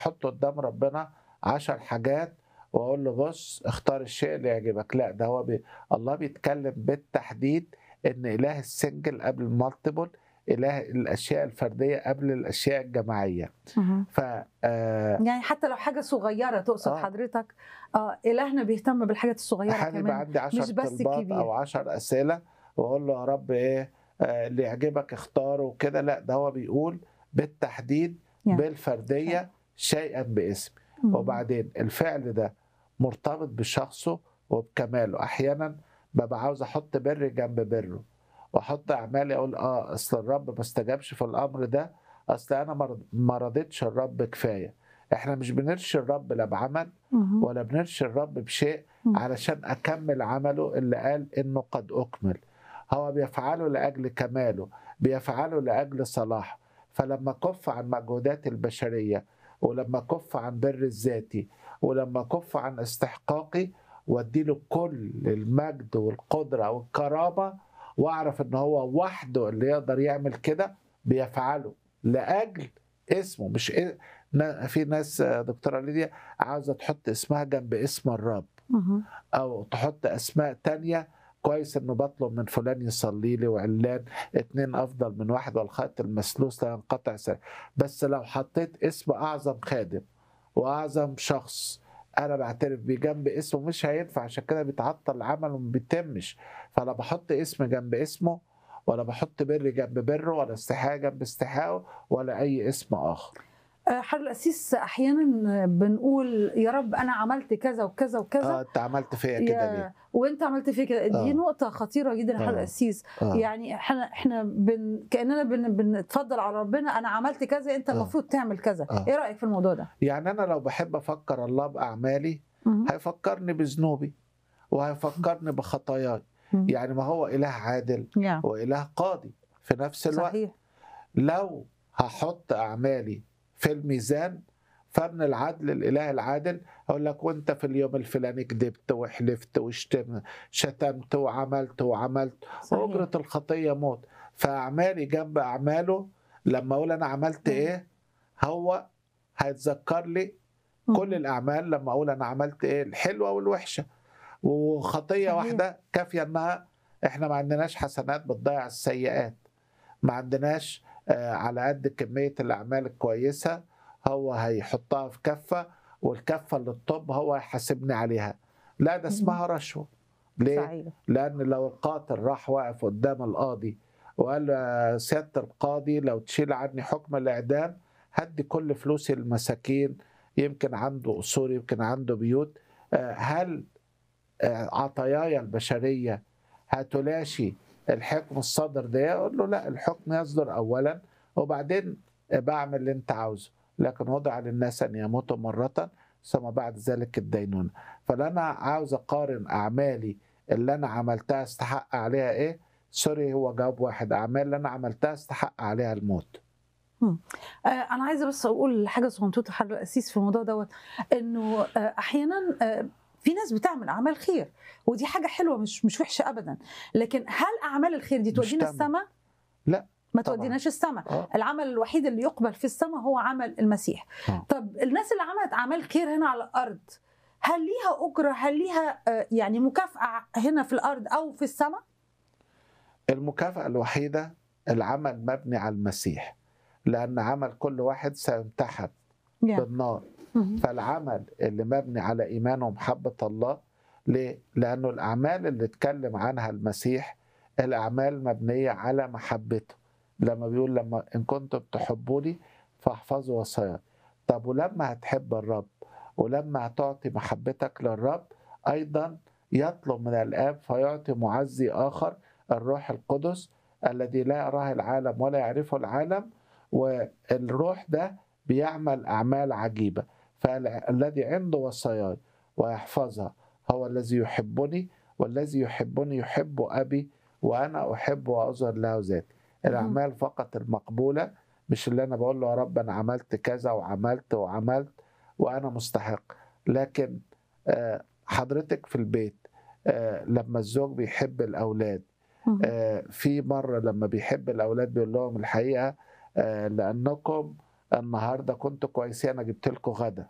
احط قدام ربنا عشر حاجات واقول له بص اختار الشيء اللي يعجبك لا ده هو بي... الله بيتكلم بالتحديد ان اله السنجل قبل المالتيبل اله الاشياء الفرديه قبل الاشياء الجماعيه مهم. ف آه، يعني حتى لو حاجه صغيره تقصد آه. حضرتك اه الهنا بيهتم بالحاجات الصغيره احيانا يبقى كمان عندي 10 مش بس طلبات الكبير. او 10 اسئله واقول له يا رب ايه آه، اللي يعجبك اختاره وكده لا ده هو بيقول بالتحديد يعني. بالفرديه شيئا باسم مم. وبعدين الفعل ده مرتبط بشخصه وبكماله احيانا ببقى عاوز احط بر جنب بره واحط اعمالي اقول اه اصل الرب ما استجابش في الامر ده اصل انا ما رض- ما رضيتش الرب كفايه احنا مش بنرشي الرب لا بعمل مهم. ولا بنرشي الرب بشيء مم. علشان اكمل عمله اللي قال انه قد اكمل هو بيفعله لاجل كماله بيفعله لاجل صلاحه فلما كف عن مجهودات البشريه ولما كف عن بر الذاتي ولما كف عن استحقاقي واديله كل المجد والقدره والكرامه واعرف ان هو وحده اللي يقدر يعمل كده بيفعله لاجل اسمه مش إيه نا- في ناس آه، دكتوره ليديا عاوزه تحط اسمها جنب اسم الرب مهم. او تحط اسماء تانية كويس انه بطلب من فلان يصلي لي وعلان اتنين افضل من واحد والخط المسلوس لا ينقطع سنة. بس لو حطيت اسم اعظم خادم واعظم شخص انا بعترف بيه جنب اسمه مش هينفع عشان كده بيتعطل العمل وما بيتمش فلا بحط اسم جنب اسمه ولا بحط بر جنب بره ولا استحاء جنب استحاءه ولا اي اسم اخر آه، حضرتك القسيس احيانا بنقول يا رب انا عملت كذا وكذا وكذا اه انت عملت فيا كده يا- ليه؟ وانت عملت فيه كده دي آه. نقطه خطيره جدا يا حضرتك آه. القسيس آه. يعني احنا احنا بن كاننا بن بنتفضل على ربنا انا عملت كذا انت آه. المفروض تعمل كذا آه. ايه رايك في الموضوع ده يعني انا لو بحب افكر الله باعمالي مهم. هيفكرني بذنوبي وهيفكرني بخطاياي مهم. يعني ما هو إله عادل يعني وإله قاضي في نفس الوقت صحيح لو هحط أعمالي في الميزان فمن العدل الإله العادل أقول لك وأنت في اليوم الفلاني كذبت وحلفت وشتم شتمت وعملت وعملت صحيح وأجرة الخطية موت فأعمالي جنب أعماله لما أقول أنا عملت مم. إيه هو هيتذكر لي كل الاعمال لما اقول انا عملت ايه الحلوه والوحشه وخطيه صحيح. واحده كافيه انها احنا ما عندناش حسنات بتضيع السيئات ما عندناش آه، على قد كميه الاعمال الكويسه هو هيحطها في كفه والكفه اللي الطب هو هيحاسبني عليها لا ده اسمها رشوه ليه؟ صحيح لان لو القاتل راح واقف قدام القاضي وقال له يا سياده القاضي لو تشيل عني حكم الاعدام هدي كل فلوسي للمساكين يمكن عنده اصول يمكن عنده بيوت آه، هل آه، عطاياي البشريه هتلاشي الحكم الصادر ده يقول له لا الحكم يصدر اولا وبعدين بعمل اللي انت عاوزه لكن وضع للناس ان يموتوا مره ثم بعد ذلك الدينونه فانا عاوز اقارن اعمالي اللي انا عملتها استحق عليها ايه سوري هو جواب واحد اعمال اللي انا عملتها استحق عليها الموت آه انا عايزه بس اقول حاجه صغنطوطه حضرتك القسيس في الموضوع دوت انه آه احيانا آه في ناس بتعمل اعمال خير ودي حاجه حلوه مش مش وحشه ابدا لكن هل اعمال الخير دي تودينا مش تمام. السماء لا، ما طبعاً. توديناش السماء آه. العمل الوحيد اللي يقبل في السماء هو عمل المسيح آه. طب الناس اللي عملت اعمال خير هنا على الارض هل ليها اجره هل ليها آه، يعني مكافاه هنا في الارض او في السماء المكافأة الوحيدة العمل مبني على المسيح لأن عمل كل واحد سيمتحن يعني. بالنار فالعمل اللي مبني على إيمان ومحبة الله ليه؟ لأنه الأعمال اللي اتكلم عنها المسيح الأعمال مبنية على محبته لما بيقول لما إن كنتم تحبوني فاحفظوا وصاياي طب ولما هتحب الرب ولما هتعطي محبتك للرب أيضا يطلب من الآب فيعطي معزي آخر الروح القدس الذي لا يراه العالم ولا يعرفه العالم والروح ده بيعمل أعمال عجيبة فالذي عنده وصاياي ويحفظها هو الذي يحبني والذي يحبني يحب أبي وأنا أحب وأظهر له ذاتي الأعمال فقط المقبولة مش اللي أنا بقول له يا رب أنا عملت كذا وعملت وعملت وأنا مستحق لكن آه، حضرتك في البيت آه، لما الزوج بيحب الأولاد مهم. آه، في مرة لما بيحب الأولاد بيقول لهم الحقيقة آه، لأنكم النهارده كنتوا كويسين انا جبت لكم غدا